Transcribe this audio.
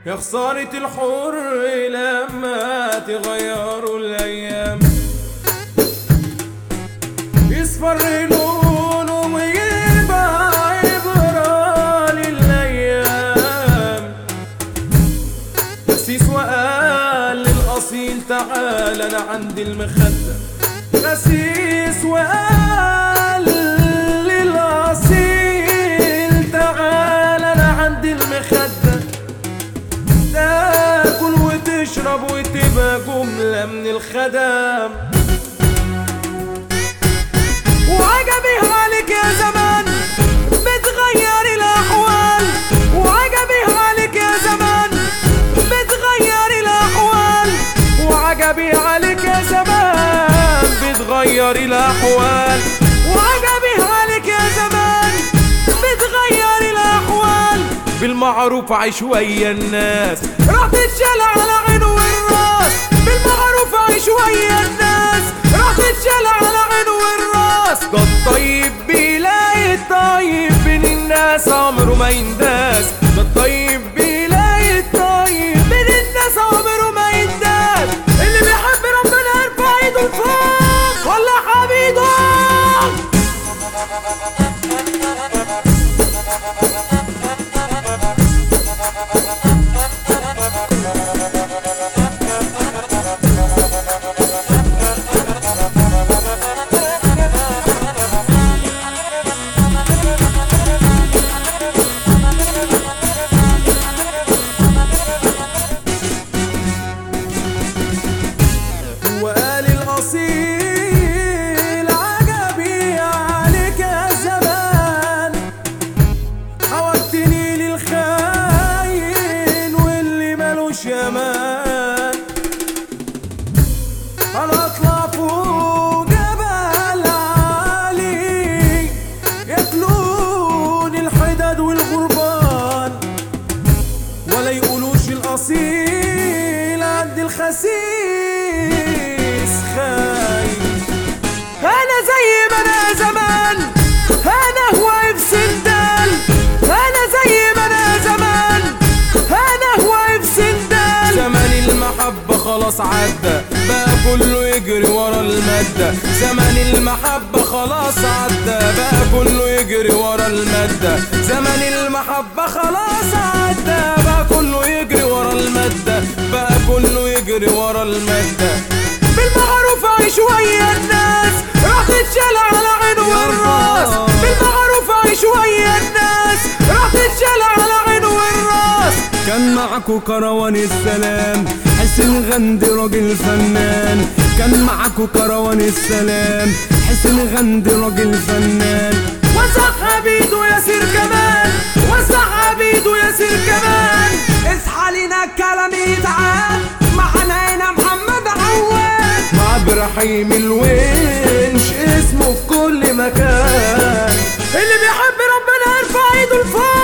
يا خسارة الحر لما تغيروا الأيام يصفر لونه ويبقى عبرة للأيام غسيس وقال للأصيل تعال أنا عندي المخدة غسيس وقال للأصيل تعال أنا عندي المخدة تاكل وتشرب وتبقى جملة من الخدم وعجبي عليك يا زمان بتغير الأحوال وعجبي عليك يا زمان بتغير الأحوال وعجبي عليك يا زمان بتغير الأحوال وعجبي عليك يا زمان بتغير الأحوال بالمعروف عيش ويا الناس راح تتشال على عين والراس بالمعروف عيش ويا الناس راح تتشال على عين والراس ده الطيب بيلاقي الطيب بين الناس عمره ما ينداس ده الطيب بيلاقي الطيب بين الناس عمره ما ينداس اللي بيحب ربنا يرفع ايده لفوق ولا حبيبه وقال الأصيل عجبي عليك يا زمان حوجتني للخاين واللي ملوش يمان أنا أطلع فوق جبل عالي ياكلوني الحداد والغربان ولا يقولوش الأصيل عند الخسيس خايف أنا زي ما أنا زمان أنا واقف سندال أنا زي ما أنا زمان أنا واقف سندال زمان المحبة خلاص عدى بقى كله يجري ورا المادة زمان المحبة خلاص عدى بقى كله يجري ورا المادة زمان المحبة خلاص عدى بقى كله يجري ورا المادة بقى كله يجري ورا المادة بالمعروف عيش ويا الناس راح تتشال على عين والراس بالمعروف عيش ويا الناس راح تتشال على عين والراس كان معكو كروان السلام حسين غندي راجل فنان كان معكو كروان السلام حسين غندي راجل فنان وسع حبيده ياسر كمان وسع حبيده ياسر كمان اصحى لينا الكلام يتعاد معانا هنا محمد عواد مع ابراهيم الونش اسمه في كل مكان اللي بيحب ربنا يرفع ايده لفوق